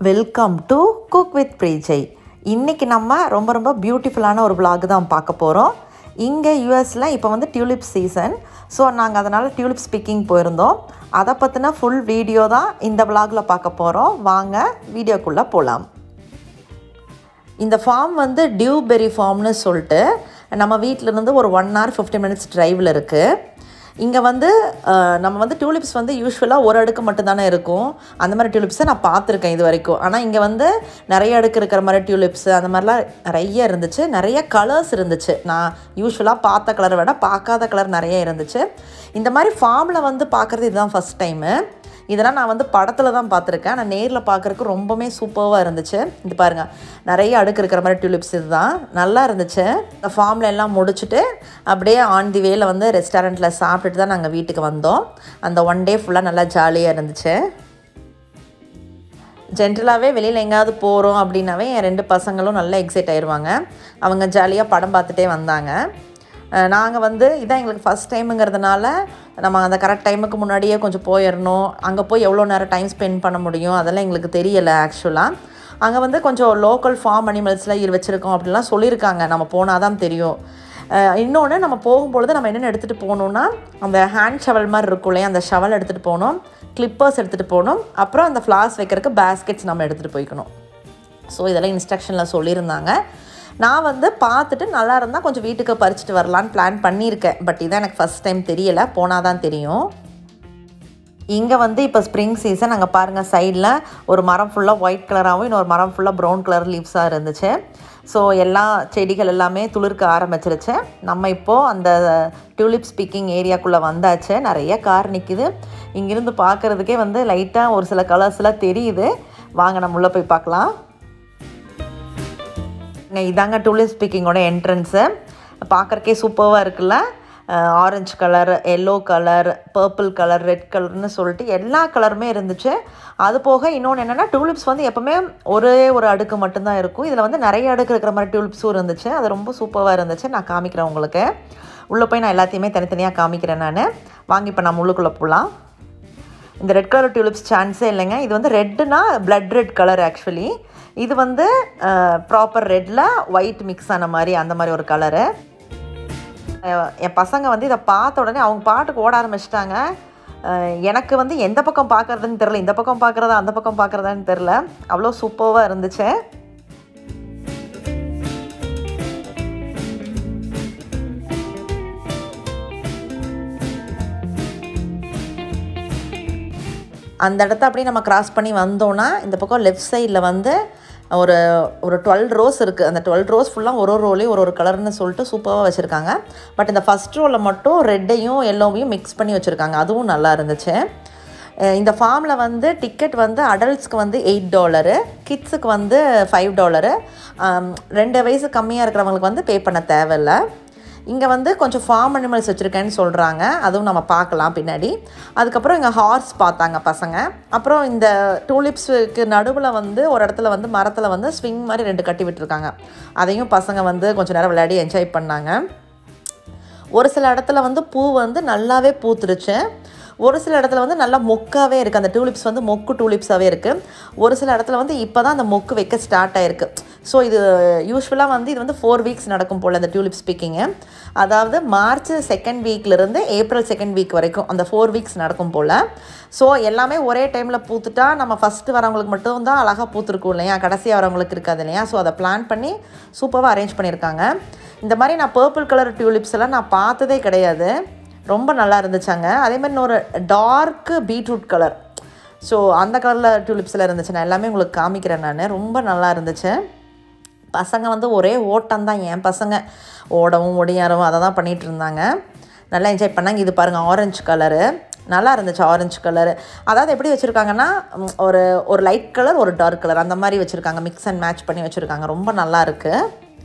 welcome to cook with ப்ரீஜை இன்றைக்கி நம்ம ரொம்ப ரொம்ப பியூட்டிஃபுல்லான ஒரு vlog தான் பார்க்க போகிறோம் இங்கே யூஎஸில் இப்போ வந்து டியூலிப் சீசன் ஸோ நாங்கள் அதனால் டியூலிப் ஸ்பீக்கிங் போயிருந்தோம் அதை பற்றின ஃபுல் வீடியோ தான் இந்த vlogல பார்க்க போகிறோம் வாங்க வீடியோக்குள்ளே போகலாம் இந்த ஃபார்ம் வந்து டியூபெரி ஃபார்ம்னு சொல்லிட்டு நம்ம வீட்டிலேருந்து ஒரு ஒன் ஹவர் ஃபிஃப்டி மினிட்ஸ் டிரைவில் இருக்குது இங்கே வந்து அஹ், நம்ம வந்து டியூலிப்ஸ் வந்து யூஸ்வலாக ஒரு அடுக்கு மட்டும்தானே இருக்கும் அந்த மாதிரி டியூலிப்ஸை நான் பார்த்துருக்கேன் இது வரைக்கும் ஆனால் இங்கே வந்து நிறைய அடுக்கு இருக்கிற மாதிரி டியூலிப்ஸ் அந்த மாதிரிலாம் நிறைய இருந்துச்சு நிறைய கலர்ஸ் இருந்துச்சு நான் யூஸ்வலாக பார்த்த கலரை விட பார்க்காத கலர் நிறைய இருந்துச்சு இந்த மாதிரி ஃபார்மில் வந்து பார்க்குறது இதுதான் ஃபஸ்ட் டைமு இதெல்லாம் நான் வந்து படத்தில் தான் பார்த்துருக்கேன் நான் நேரில் பார்க்குறக்கு ரொம்பவுமே சூப்பராக இருந்துச்சு இது பாருங்கள் நிறைய அடுக்கு இருக்கிற மாதிரி டியூலிப்ஸ் இதுதான் நல்லா இருந்துச்சு இந்த ஃபார்மில் எல்லாம் முடிச்சுட்டு அப்படியே ஆன் தி வேல வந்து ரெஸ்டாரண்ட்டில் சாப்பிட்டுட்டு தான் நாங்கள் வீட்டுக்கு வந்தோம் அந்த ஒன் டே ஃபுல்லாக நல்லா ஜாலியாக இருந்துச்சு ஜென்ரலாகவே வெளியில் எங்கேயாவது போகிறோம் அப்படின்னாவே என் ரெண்டு பசங்களும் நல்லா எக்ஸைட் ஆயிடுவாங்க அவங்க ஜாலியாக படம் பார்த்துட்டே வந்தாங்க நாங்கள் வந்து இதான் எங்களுக்கு ஃபஸ்ட் டைமுங்கிறதுனால நம்ம அந்த கரெக்ட் டைமுக்கு முன்னாடியே கொஞ்சம் போயிடணும் அங்கே போய் எவ்வளோ நேரம் டைம் ஸ்பெண்ட் பண்ண முடியும் அதெல்லாம் எங்களுக்கு தெரியலை ஆக்சுவலாக அங்கே வந்து கொஞ்சம் லோக்கல் ஃபார்ம் அனிமல்ஸ்லாம் இரு வச்சுருக்கோம் அப்படிலாம் சொல்லியிருக்காங்க நம்ம போனால் தான் தெரியும் இன்னொன்று நம்ம போகும்பொழுது நம்ம என்னென்ன எடுத்துகிட்டு போகணுன்னா அந்த ஹேண்ட் ஷவல் மாதிரி இருக்கும் இல்லையா அந்த ஷவல் எடுத்துகிட்டு போகணும் கிளிப்பர்ஸ் எடுத்துகிட்டு போகணும் அப்புறம் அந்த ஃப்ளார்ஸ் வைக்கிறதுக்கு பேஸ்கெட்ஸ் நம்ம எடுத்துகிட்டு போய்க்கணும் ஸோ இதெல்லாம் இன்ஸ்ட்ரக்ஷனில் சொல்லியிருந்தாங்க நான் வந்து பார்த்துட்டு நல்லா இருந்தால் கொஞ்சம் வீட்டுக்கு பறிச்சுட்டு வரலான்னு பிளான் பண்ணியிருக்கேன் பட் இதான் எனக்கு ஃபஸ்ட் டைம் தெரியலை போனால் தான் தெரியும் இங்கே வந்து இப்போ ஸ்ப்ரிங் சீசன் அங்கே பாருங்கள் சைடில் ஒரு மரம் ஃபுல்லாக ஒயிட் கலராகவும் இன்னொரு மரம் ஃபுல்லாக ப்ரௌன் கலர் லீவ்ஸாக இருந்துச்சு ஸோ எல்லா செடிகள் எல்லாமே துளிர்க்க ஆரம்பிச்சிருச்சு நம்ம இப்போது அந்த டியூலிப் ஸ்பீக்கிங் ஏரியாக்குள்ளே வந்தாச்சு நிறைய கார் நிற்கிது இங்கிருந்து பார்க்குறதுக்கே வந்து லைட்டாக ஒரு சில கலர்ஸ்லாம் தெரியுது வாங்க நம்ம உள்ளே போய் பார்க்கலாம் இங்க இதாங்க டூலிப் ஸ்பீக்கிங்கோட என்ட்ரன்ஸு பார்க்குறக்கே சூப்பராக இருக்குல்ல orange colour yellow colour purple colour red கலர்னு சொல்லிட்டு எல்லா கலருமே இருந்துச்சு அது போக இன்னொன்று என்னென்னா டூலிப்ஸ் வந்து எப்போவுமே ஒரே ஒரு அடுக்கு மட்டும்தான் இருக்கும் இதில் வந்து நிறைய அடுக்கு இருக்கிற மாதிரி டூலிப்ஸும் இருந்துச்சு அது ரொம்ப சூப்பராக இருந்துச்சு நான் காமிக்கிறேன் உங்களுக்கு உள்ளே போய் நான் எல்லாத்தையுமே தனித்தனியாக காமிக்கிறேன் நான் வாங்கி இப்போ நம்ம உள்ளுக்குள்ளே போகலாம் இந்த ரெட் கலர் டியூலிப்ஸ் சான்ஸே இல்லைங்க இது வந்து ரெட்டுனா பிளட் ரெட் கலர் ஆக்சுவலி இது வந்து ப்ராப்பர் ரெட்டில் ஒயிட் மிக்ஸ் ஆன மாதிரி அந்த மாதிரி ஒரு கலரு என் பசங்க வந்து இதை பார்த்த உடனே அவங்க பாட்டுக்கு ஓட ஆரம்பிச்சிட்டாங்க எனக்கு வந்து எந்த பக்கம் பார்க்குறதுன்னு தெரில இந்த பக்கம் பார்க்குறதா அந்த பக்கம் பார்க்குறதான்னு தெரில அவ்வளோ சூப்பராக இருந்துச்சு அந்த இடத்த அப்படியே நம்ம கிராஸ் பண்ணி வந்தோன்னா இந்த பக்கம் லெஃப்ட் சைடில் வந்து ஒரு ஒரு டுவெல் ரோஸ் இருக்குது அந்த டுவெல் ரோஸ் ஃபுல்லாக ஒரு ஒரு ரோலையும் ஒரு ஒரு கலர்னு சொல்லிட்டு சூப்பராக வச்சுருக்காங்க பட் இந்த ஃபஸ்ட் ரோவில் மட்டும் ரெட்டையும் எல்லோவையும் மிக்ஸ் பண்ணி வச்சுருக்காங்க அதுவும் நல்லா இருந்துச்சு அஹ் இந்த ஃபார்மில் வந்து டிக்கெட் வந்து அடல்ட்ஸ்க்கு வந்து எயிட் டாலரு கிட்ஸுக்கு வந்து ஃபைவ் டாலரு ரெண்டு வயசு கம்மியாக இருக்கிறவங்களுக்கு வந்து பே பண்ண தேவையில்லை இங்கே வந்து கொஞ்சம் ஃபார்ம் அனிமல்ஸ் வச்சுருக்கேன்னு சொல்கிறாங்க அதுவும் நம்ம பார்க்கலாம் பின்னாடி அதுக்கப்புறம் இங்கே ஹார்ஸ் பார்த்தாங்க பசங்க அப்புறம் இந்த டூலிப்ஸுக்கு நடுவில் வந்து ஒரு இடத்துல வந்து மரத்தில் வந்து ஸ்விங் மாதிரி ரெண்டு கட்டி விட்டுருக்காங்க அதையும் பசங்க வந்து கொஞ்சம் நேரம் விளையாடி என்ஜாய் பண்ணாங்க ஒரு சில இடத்துல வந்து பூ வந்து நல்லாவே பூத்துருச்சு ஒரு சில இடத்துல வந்து நல்லா மொக்காவே இருக்குது அந்த டூலிப்ஸ் வந்து மொக்கு டூலிப்ஸாகவே இருக்குது ஒரு சில இடத்துல வந்து இப்போ தான் அந்த மொக்கு வைக்க ஸ்டார்ட் ஆயிருக்கு ஸோ இது யூஸ்வலாக வந்து இது வந்து ஃபோர் வீக்ஸ் நடக்கும் போல் அந்த டியூலிப் ஸ்பீக்கிங்கு அதாவது மார்ச் செகண்ட் வீக்லேருந்து ஏப்ரல் செகண்ட் வீக் வரைக்கும் அந்த ஃபோர் வீக்ஸ் நடக்கும் போல் ஸோ எல்லாமே ஒரே டைமில் பூத்துட்டா நம்ம ஃபஸ்ட்டு வரவங்களுக்கு மட்டும் தான் அழகாக பூத்துருக்கும் இல்லையா கடைசியாக வரவங்களுக்கு இருக்காது இல்லையா ஸோ அதை பிளான் பண்ணி சூப்பராக அரேஞ்ச் பண்ணியிருக்காங்க இந்த மாதிரி நான் பர்பிள் கலர் டியூலிப்ஸ் எல்லாம் நான் பார்த்ததே கிடையாது ரொம்ப நல்லா இருந்துச்சாங்க அதே மாதிரி இன்னொரு டார்க்கு பீட்ரூட் கலர் ஸோ அந்த கலரில் டியூலிப்ஸில் இருந்துச்சு நான் எல்லாமே உங்களுக்கு காமிக்கிறேன் நான் ரொம்ப நல்லா இருந்துச்சு பசங்க வந்து ஒரே ஓட்டம் தான் என் பசங்க ஓடவும் ஒடியாரவும் அதை தான் பண்ணிகிட்டு இருந்தாங்க நல்லா என்ஜாய் பண்ணாங்க இது பாருங்கள் ஆரஞ்சு கலரு நல்லா இருந்துச்சு ஆரஞ்சு கலரு அதாவது எப்படி வச்சுருக்காங்கன்னா ம், ஒரு ஒரு லைட் கலர் ஒரு டார்க் கலர் அந்த மாதிரி வச்சுருக்காங்க மிக்ஸ் அண்ட் மேட்ச் பண்ணி வச்சுருக்காங்க ரொம்ப நல்லா இருக்குது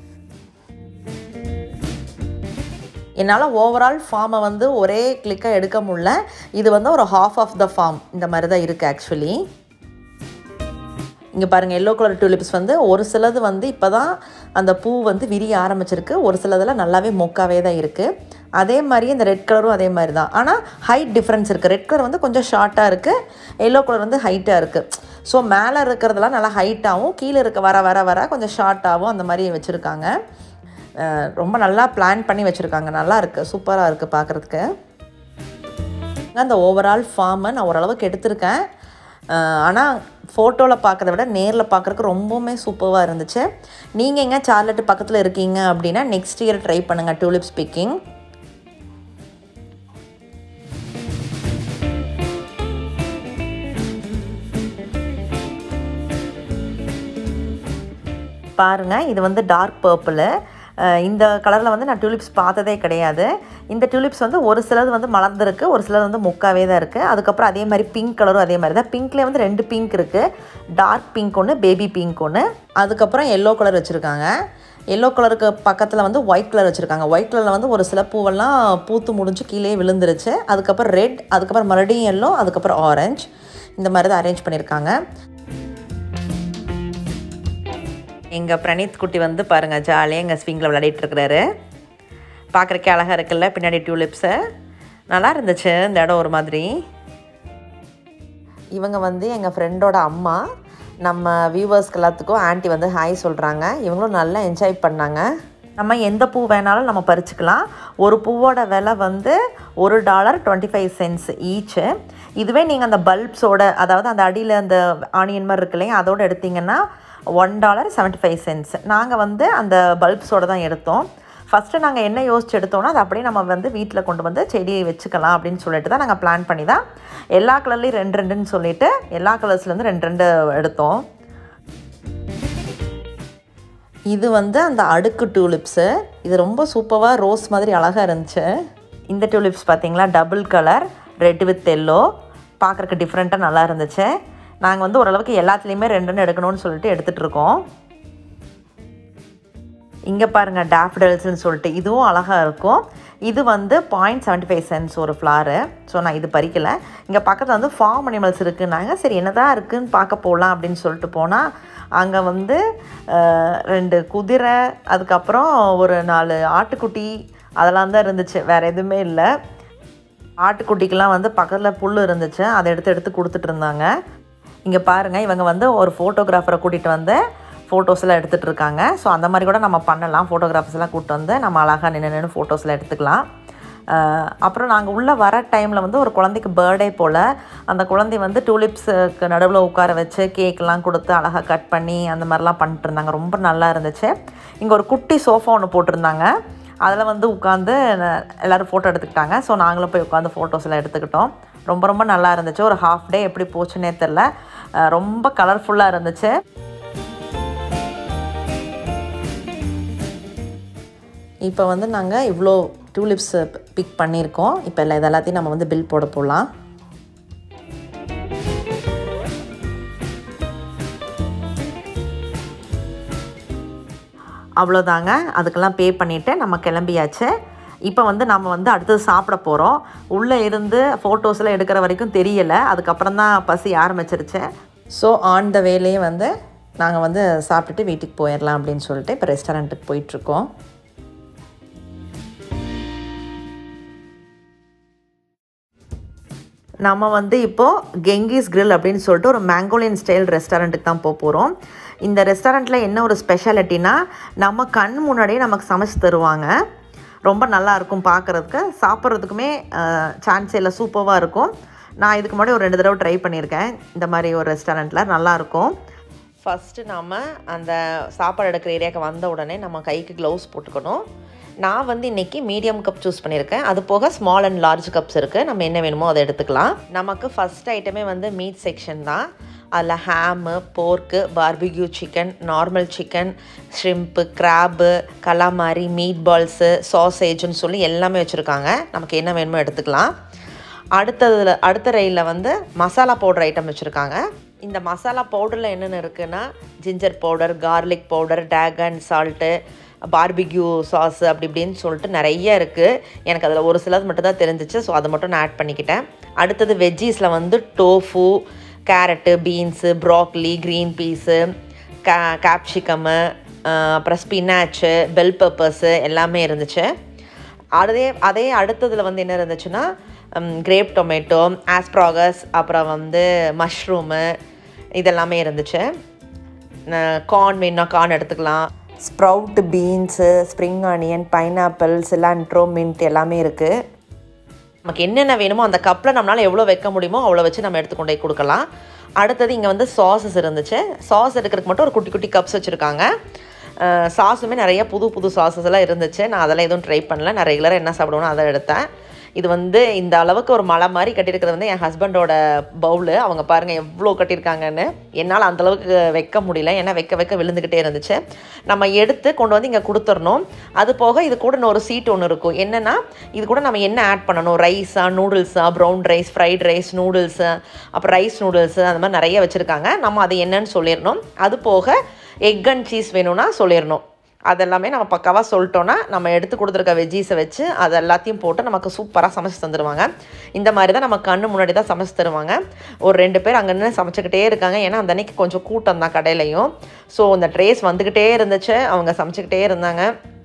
என்னால் ஓவரால் ஃபார்மை வந்து ஒரே கிளிக்காக எடுக்க முடியல இது வந்து ஒரு ஹாஃப் ஆஃப் த ஃபார்ம் இந்த மாதிரி தான் இருக்குது ஆக்சுவலி இங்கே பாருங்கள் எல்லோ கலர் டூலிப்ஸ் வந்து ஒரு சிலது வந்து இப்போ தான் அந்த பூ வந்து விரிய ஆரம்பிச்சிருக்கு ஒரு சிலதில் நல்லாவே மொக்காவே தான் இருக்குது அதே மாதிரி இந்த ரெட் கலரும் அதே மாதிரி தான் ஆனால் ஹைட் டிஃப்ரென்ஸ் இருக்குது ரெட் கலர் வந்து கொஞ்சம் ஷார்ட்டாக இருக்குது எல்லோ கலர் வந்து ஹைட்டாக இருக்குது ஸோ மேலே இருக்கிறதெல்லாம் நல்லா ஹைட்டாகவும் கீழே இருக்க வர வர வர கொஞ்சம் ஷார்ட்டாகவும் அந்த மாதிரி வச்சுருக்காங்க அஹ் ரொம்ப நல்லா பிளான் பண்ணி வச்சுருக்காங்க நல்லா இருக்குது சூப்பராக இருக்குது பார்க்குறதுக்கு அந்த ஓவரால் ஃபார்மை நான் ஓரளவுக்கு எடுத்திருக்கேன் ஆனால் ஃபோட்டோவில் பார்க்குறத விட நேரில் பார்க்குறதுக்கு ரொம்பவுமே சூப்பராக இருந்துச்சு நீங்கள் எங்கே சார்லெட்டு பக்கத்தில் இருக்கீங்க அப்படின்னா நெக்ஸ்ட் இயர் ட்ரை பண்ணுங்கள் டூலிப் ஸ்பீக்கிங் பாருங்கள் இது வந்து டார்க் பர்பிளு இந்த கலரில் வந்து நான் டியூலிப்ஸ் பார்த்ததே கிடையாது இந்த டியூலிப்ஸ் வந்து ஒரு சிலது வந்து மலர்ந்துருக்கு ஒரு சிலது வந்து முக்காவே தான் இருக்குது அதுக்கப்புறம் அதே மாதிரி பிங்க் கலரும் அதே மாதிரி தான் பிங்க்லேயே வந்து ரெண்டு பிங்க் இருக்குது டார்க் பிங்க் ஒன்று பேபி பிங்க் ஒன்று அதுக்கப்புறம் எல்லோ கலர் வச்சுருக்காங்க எல்லோ கலருக்கு பக்கத்தில் வந்து ஒயிட் கலர் வச்சுருக்காங்க ஒயிட் கலரில் வந்து ஒரு சில பூவெல்லாம் பூத்து முடிஞ்சு கீழே விழுந்துருச்சு அதுக்கப்புறம் ரெட் அதுக்கப்புறம் மறுபடியும் எல்லோ அதுக்கப்புறம் ஆரஞ்சு இந்த மாதிரி தான் அரேஞ்ச் பண்ணியிருக்காங்க எங்கள் பிரணீத் குட்டி வந்து பாருங்கள் ஜாலியாக எங்கள் ஸ்விங்கில் விளையாடிட்டு இருக்கிறாரு பார்க்குறக்கே அழகாக இருக்குல்ல பின்னாடி டியூலிப்ஸு நல்லா இருந்துச்சு இந்த இடம் ஒரு மாதிரி இவங்க வந்து எங்கள் ஃப்ரெண்டோட அம்மா நம்ம வியூவர்ஸ்க்கு எல்லாத்துக்கும் ஆன்ட்டி வந்து ஹாய் சொல்கிறாங்க இவங்களும் நல்லா என்ஜாய் பண்ணாங்க நம்ம எந்த பூ வேணாலும் நம்ம பறிச்சுக்கலாம் ஒரு பூவோட விலை வந்து ஒரு dollar twenty five cents each இதுவே நீங்கள் அந்த பல்ப்ஸோட அதாவது அந்த அடியில் அந்த ஆனியன் மாதிரி இருக்கு இல்லையா அதோடு எடுத்திங்கன்னா one dollar seventy five cents நாங்கள் வந்து அந்த பல்ப்ஸோட தான் எடுத்தோம் ஃபஸ்ட்டு நாங்கள் என்ன யோசிச்சு எடுத்தோம்னா அது அப்படியே நம்ம வந்து வீட்டில் கொண்டு வந்து செடியை வச்சுக்கலாம் அப்படின்னு சொல்லிட்டு தான் நாங்கள் பிளான் பண்ணி தான் எல்லா கலர்லேயும் ரெண்டு ரெண்டுன்னு சொல்லிட்டு எல்லா கலர்ஸ்லேருந்து ரெண்டு ரெண்டு எடுத்தோம் இது வந்து அந்த அடுக்கு டூலிப்ஸு இது ரொம்ப சூப்பராக ரோஸ் மாதிரி அழகாக இருந்துச்சு இந்த டூலிப்ஸ் பார்த்தீங்களா double colour red with yellow பார்க்குறக்கு டிஃப்ரெண்ட்டாக நல்லா இருந்துச்சு நாங்கள் வந்து ஓரளவுக்கு எல்லாத்துலேயுமே ரெண்டு ரெண்டு எடுக்கணும்னு சொல்லிட்டு எடுத்துகிட்டு இருக்கோம் இங்கே பாருங்கள் டேஃபடல்ஸ்னு சொல்லிட்டு இதுவும் அழகாக இருக்கும் இது வந்து பாயிண்ட் செவன்ட்டி ஃபைவ் சென்ட்ஸ் ஒரு ஃப்ளாரு ஸோ நான் இது பறிக்கலை இங்கே பக்கத்தில் வந்து ஃபார்ம் அனிமல்ஸ் இருக்குன்னாங்க சரி என்னதான் இருக்குதுன்னு பார்க்க போகலாம் அப்படின்னு சொல்லிட்டு போனால் அங்கே வந்து அஹ், ரெண்டு குதிரை அதுக்கப்புறம் ஒரு நாலு ஆட்டுக்குட்டி அதெல்லாம் தான் இருந்துச்சு வேறு எதுவுமே இல்லை ஆட்டுக்குட்டிக்கெலாம் வந்து பக்கத்தில் புல் இருந்துச்சு அதை எடுத்து எடுத்து கொடுத்துட்டு இருந்தாங்க இங்கே பாருங்கள் இவங்க வந்து ஒரு ஃபோட்டோகிராஃபரை கூட்டிகிட்டு வந்து ஃபோட்டோஸ்லாம் எடுத்துகிட்டு இருக்காங்க ஸோ அந்த மாதிரி கூட நம்ம பண்ணலாம் ஃபோட்டோகிராஃபர்ஸ்லாம் கூப்பிட்டு வந்து நம்ம அழகாக நின்று நின்று ஃபோட்டோஸ்லாம் எடுத்துக்கலாம் அஹ் அப்புறம் நாங்கள் உள்ளே வர டைமில் வந்து ஒரு குழந்தைக்கு பர்த்டே போல் அந்த குழந்தை வந்து டூலிப்ஸுக்கு நடுவில் உட்கார வச்சு கேக்கெலாம் கொடுத்து அழகாக கட் பண்ணி அந்த மாதிரிலாம் பண்ணிட்டு இருந்தாங்க ரொம்ப நல்லா இருந்துச்சு இங்கே ஒரு குட்டி சோஃபா ஒன்று போட்டிருந்தாங்க அதில் வந்து உட்காந்து எல்லோரும் ஃபோட்டோ எடுத்துக்கிட்டாங்க ஸோ நாங்களும் போய் உட்காந்து ஃபோட்டோஸ் எல்லாம் எடுத்துக்கிட்டோம் ரொம்ப ரொம்ப நல்லா இருந்துச்சு ஒரு ஹாஃப் டே எப்படி போச்சுன்னே தெரில அஹ் ரொம்ப கலர்ஃபுல்லாக இருந்துச்சு இப்போ வந்து நாங்கள் இவ்வளோ டூலிப்ஸ் பிக் பண்ணியிருக்கோம் இப்போ எல்லா இது எல்லாத்தையும் நம்ம வந்து பில் போட போகலாம் அவ்வளோதாங்க அதுக்கெல்லாம் பே பண்ணிவிட்டு நம்ம கிளம்பியாச்சு இப்போ வந்து நம்ம வந்து அடுத்தது சாப்பிட போகிறோம் உள்ளே இருந்து ஃபோட்டோஸ்லாம் எடுக்கிற வரைக்கும் தெரியலை அதுக்கப்புறம் தான் பசி ஆரம்பிச்சிருச்சு ஸோ ஆன் த வேலையே வந்து நாங்கள் வந்து சாப்பிட்டுட்டு வீட்டுக்கு போயிடலாம் அப்படின்னு சொல்லிட்டு இப்போ ரெஸ்டாரண்ட்டுக்கு போயிட்டுருக்கோம் நம்ம வந்து இப்போது கெங்கிஸ் grill அப்படின்னு சொல்லிட்டு ஒரு மேங்கோலியன் ஸ்டைல் ரெஸ்டாரண்ட்டுக்கு தான் போக போகிறோம் இந்த ரெஸ்டாரண்ட்டில் என்ன ஒரு ஸ்பெஷாலிட்டினா நம்ம கண் முன்னாடியே நமக்கு சமைச்சு தருவாங்க ரொம்ப நல்லா இருக்கும் பார்க்குறதுக்கு சாப்பிட்றதுக்குமே சான்ஸ் இல்லை சூப்பராக இருக்கும் நான் இதுக்கு முன்னாடி ஒரு ரெண்டு தடவை ட்ரை பண்ணியிருக்கேன் இந்த மாதிரி ஒரு ரெஸ்டாரண்ட்டில் நல்லாயிருக்கும் ஃபஸ்ட்டு நாம் அந்த சாப்பாடு எடுக்கிற ஏரியாவுக்கு வந்த உடனே நம்ம கைக்கு க்ளவுஸ் போட்டுக்கணும் நான் வந்து இன்றைக்கி மீடியம் கப் சூஸ் பண்ணியிருக்கேன் அது போக ஸ்மால் அண்ட் லார்ஜ் கப்ஸ் இருக்குது நம்ம என்ன வேணுமோ அதை எடுத்துக்கலாம் நமக்கு ஃபஸ்ட் ஐட்டமே வந்து மீட் செக்ஷன் தான் அதில் ham pork barbecue chicken normal chicken shrimp crab calamari meat balls சாசேஜ்னு சொல்லி எல்லாமே வச்சுருக்காங்க நமக்கு என்ன வேணுமோ எடுத்துக்கலாம் அடுத்ததில் அடுத்த ரயிலில் வந்து மசாலா பவுடர் ஐட்டம் வச்சுருக்காங்க இந்த மசாலா பவுடரில் என்னென்ன இருக்குன்னா ஜிஞ்சர் பவுடர் கார்லிக் பவுடர் டேகன் சால்ட்டு பார்பிக்யூ சாஸ் அப்படி இப்படின்னு சொல்லிட்டு நிறைய இருக்குது எனக்கு அதில் ஒரு சிலது மட்டும் தான் தெரிஞ்சிச்சு ஸோ அதை மட்டும் நான் ஆட் பண்ணிக்கிட்டேன் அடுத்தது வெஜ்ஜீஸில் வந்து tofu carrot beans broccoli green peas கே கேப்சிகமு அப்புறம் ஸ்பினாச்சு பெல் பெப்பர்ஸு எல்லாமே இருந்துச்சு அதே அதே அடுத்ததில் வந்து என்ன இருந்துச்சுன்னா கிரேப் டொமேட்டோ ஆஸ்ப்ராகஸ் அப்புறம் வந்து மஷ்ரூமு இதெல்லாமே இருந்துச்சு கார்ன் வேணும்னா கார்ன் எடுத்துக்கலாம் sprout beans spring onion pineapple cilantro mint எல்லாமே இருக்குது நமக்கு என்னென்ன வேணுமோ அந்த கப்பில் நம்மளால் எவ்வளோ வைக்க முடியுமோ அவ்வளோ வச்சு நம்ம எடுத்து கொண்டு போய் கொடுக்கலாம் அடுத்தது இங்கே வந்து சாஸஸ் இருந்துச்சு சாஸ் எடுக்கிறதுக்கு மட்டும் ஒரு குட்டி குட்டி கப்ஸ் வச்சுருக்காங்க சாஸுமே நிறைய புது புது சாஸஸ் எல்லாம் இருந்துச்சு நான் அதெல்லாம் எதுவும் ட்ரை பண்ணல நான் ரெகுலராக என்ன சாப்பிடுவேனோ அதை எடுத்தேன் இது வந்து இந்த அளவுக்கு ஒரு மலை மாதிரி கட்டியிருக்கிறது வந்து என் ஹஸ்பண்டோட பவுலு அவங்க பாருங்கள் எவ்வளோ கட்டியிருக்காங்கன்னு என்னால் அந்த அளவுக்கு வைக்க முடியல ஏன்னா வைக்க வைக்க விழுந்துக்கிட்டே இருந்துச்சு நம்ம எடுத்து கொண்டு வந்து இங்கே கொடுத்துடணும் அது போக இது கூட இன்னொரு சீட் ஒன்று இருக்கும் என்னென்னா இது கூட நம்ம என்ன ஆட் பண்ணணும் ரைஸா நூடுல்ஸா brown rice fried rice noodles அப்புறம் ரைஸ் நூடுல்ஸு அந்த மாதிரி நிறைய வச்சுருக்காங்க நம்ம அது என்னன்னு சொல்லிடணும் அது போக எக் அண்ட் சீஸ் வேணும்னா சொல்லிடணும் அதெல்லாமே நம்ம பக்காவாக சொல்லிட்டோன்னா நம்ம எடுத்து கொடுத்துருக்க வெஜ்ஜீஸை வச்சு அது எல்லாத்தையும் போட்டு நமக்கு சூப்பராக சமைச்சு தந்துடுவாங்க இந்த மாதிரி தான் நம்ம கண்ணு முன்னாடி தான் சமைச்சு தருவாங்க ஒரு ரெண்டு பேர் அங்கே நின்று சமைச்சிக்கிட்டே இருக்காங்க ஏன்னா அந்த அன்னைக்கு கொஞ்சம் கூட்டம் தான் கடையிலையும் ஸோ இந்த ட்ரேஸ் வந்துக்கிட்டே இருந்துச்சு அவங்க சமைச்சிக்கிட்டே இருந்தாங்க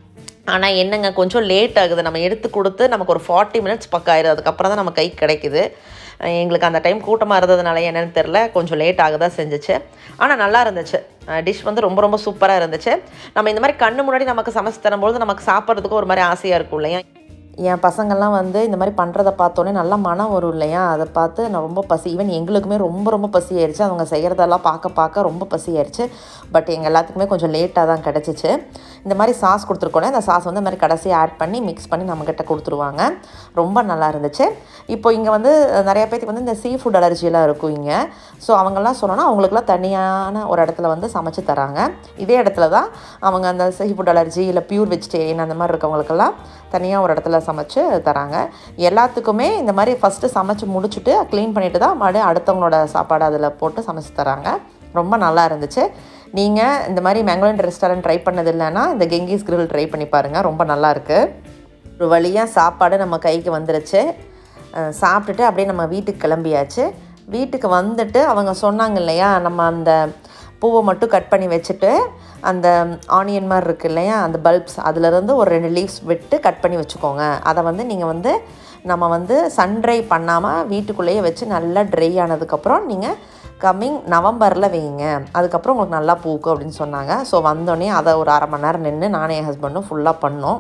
ஆனால் என்னங்க கொஞ்சம் லேட் ஆகுது நம்ம எடுத்து கொடுத்து நமக்கு ஒரு ஃபார்ட்டி மினிட்ஸ் பக்கம் ஆயிடுது அதுக்கப்புறம் தான் நம்ம கைக்கு கிடைக்குது எங்களுக்கு அந்த டைம் கூட்டமாக இருந்ததுனால என்னென்னு தெரில கொஞ்சம் லேட் ஆக தான் செஞ்சிச்சு ஆனால் நல்லா இருந்துச்சு டிஷ் வந்து ரொம்ப ரொம்ப சூப்பராக இருந்துச்சு நம்ம இந்த மாதிரி கண்ணு முன்னாடி நமக்கு சமைச்சு தரும்போது நமக்கு சாப்பிட்றதுக்கு ஒரு மாதிரி ஆசையாக இருக்கும் இல்லையா என் பசங்கள்லாம் வந்து இந்த மாதிரி பண்ணுறத பார்த்தோன்னே நல்லா மனம் வரும் இல்லையா அதை பார்த்து நான் ரொம்ப பசி ஈவன் எங்களுக்குமே ரொம்ப ரொம்ப பசி ஆயிடுச்சு அவங்க செய்கிறதெல்லாம் பார்க்க பார்க்க ரொம்ப பசி ஆயிடுச்சு பட் எங்கள் எல்லாத்துக்குமே கொஞ்சம் லேட்டாக தான் கிடச்சிச்சு இந்த மாதிரி சாஸ் கொடுத்துருக்கோன்னே அந்த சாஸ் வந்து இந்த மாதிரி கடைசியாக ஆட் பண்ணி மிக்ஸ் பண்ணி நம்மக்கிட்ட கொடுத்துருவாங்க ரொம்ப நல்லா இருந்துச்சு இப்போ இங்கே வந்து நிறைய பேருக்கு வந்து இந்த சீ ஃபுட் அலர்ஜியெல்லாம் இருக்கும் இங்கே ஸோ அவங்கெல்லாம் சொன்னோன்னா அவங்களுக்குலாம் தனியான ஒரு இடத்துல வந்து சமைச்சு தராங்க இதே இடத்துல தான் அவங்க அந்த சீ ஃபுட் அலர்ஜி இல்லை பியூர் வெஜிடேரியன் அந்த மாதிரி இருக்கவங்களுக்கெல்லாம் தனியாக ஒரு இடத்துல சமைச்சு தராங்க எல்லாத்துக்குமே இந்த மாதிரி ஃபஸ்ட்டு சமைச்சு முடிச்சுட்டு க்ளீன் பண்ணிட்டு தான் மறுபடியும் அடுத்தவங்களோட சாப்பாடு அதில் போட்டு சமைச்சு தராங்க ரொம்ப நல்லா இருந்துச்சு நீங்கள் இந்த மாதிரி மேங்களூர் ரெஸ்டாரண்ட் ட்ரை பண்ணது இல்லைன்னா இந்த கெங்கீஸ் கிரில் ட்ரை பண்ணி பாருங்கள் ரொம்ப நல்லா இருக்குது ஒரு வழியாக சாப்பாடு நம்ம கைக்கு வந்துருச்சு அஹ் சாப்பிட்டுட்டு அப்படியே நம்ம வீட்டுக்கு கிளம்பியாச்சு வீட்டுக்கு வந்துட்டு அவங்க சொன்னாங்க இல்லையா நம்ம அந்த பூவை மட்டும் கட் பண்ணி வச்சுட்டு அந்த ஆனியன் மாதிரி இருக்குது இல்லையா அந்த பல்ப்ஸ் அதுலேருந்து ஒரு ரெண்டு லீவ்ஸ் விட்டு கட் பண்ணி வச்சுக்கோங்க அதை வந்து நீங்கள் வந்து நம்ம வந்து சன்ட்ரை பண்ணாமல் வீட்டுக்குள்ளேயே வச்சு நல்லா ட்ரை ஆனதுக்கப்புறம் நீங்கள் கம்மிங் நவம்பரில் வைங்க அதுக்கப்புறம் உங்களுக்கு நல்லா பூக்கும் அப்படின்னு சொன்னாங்க ஸோ வந்தோடனே அதை ஒரு அரை மணி நேரம் நின்று நானே என் ஹஸ்பண்டும் ஃபுல்லாக பண்ணோம்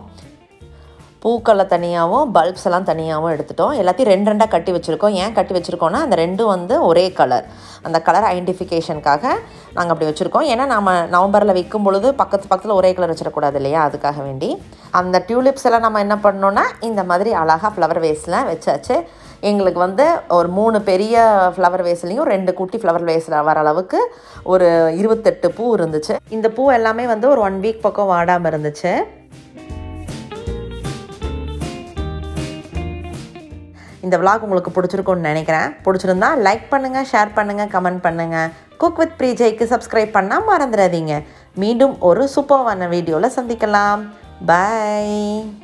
பூக்களை தனியாகவும் பல்ப்ஸ் எல்லாம் தனியாகவும் எடுத்துட்டோம் எல்லாத்தையும் ரெண்டு ரெண்டாக கட்டி வச்சுருக்கோம் ஏன் கட்டி வச்சுருக்கோன்னா அந்த ரெண்டும் வந்து ஒரே கலர் அந்த கலர் ஐடென்டிஃபிகேஷனுக்காக நாங்கள் அப்படி வச்சுருக்கோம் ஏன்னா நம்ம நவம்பரில் விற்கும் பொழுது பக்கத்து பக்கத்தில் ஒரே கலர் வச்சிடக்கூடாது இல்லையா அதுக்காக வேண்டி அந்த டியூலிப்ஸ் எல்லாம் நம்ம என்ன பண்ணோன்னா இந்த மாதிரி அழகாக ஃப்ளவர் வேஸில் வச்சாச்சு எங்களுக்கு வந்து ஒரு மூணு பெரிய ஃப்ளவர் வேஸ்லேயும் ரெண்டு குட்டி ஃப்ளவர் வேஸில் வர அளவுக்கு ஒரு இருபத்தெட்டு பூ இருந்துச்சு இந்த பூ எல்லாமே வந்து ஒரு ஒன் வீக் பக்கம் வாடாமல் இருந்துச்சு இந்த விளாக் உங்களுக்கு பிடிச்சிருக்கும்னு நினைக்கிறேன் பிடிச்சிருந்தா லைக் பண்ணுங்கள் ஷேர் பண்ணுங்கள் கமெண்ட் பண்ணுங்கள் குக் வித் ப்ரீஜைக்கு சப்ஸ்கிரைப் பண்ணால் மறந்துடாதீங்க மீண்டும் ஒரு சூப்பர்வான வீடியோவில் சந்திக்கலாம் பாய்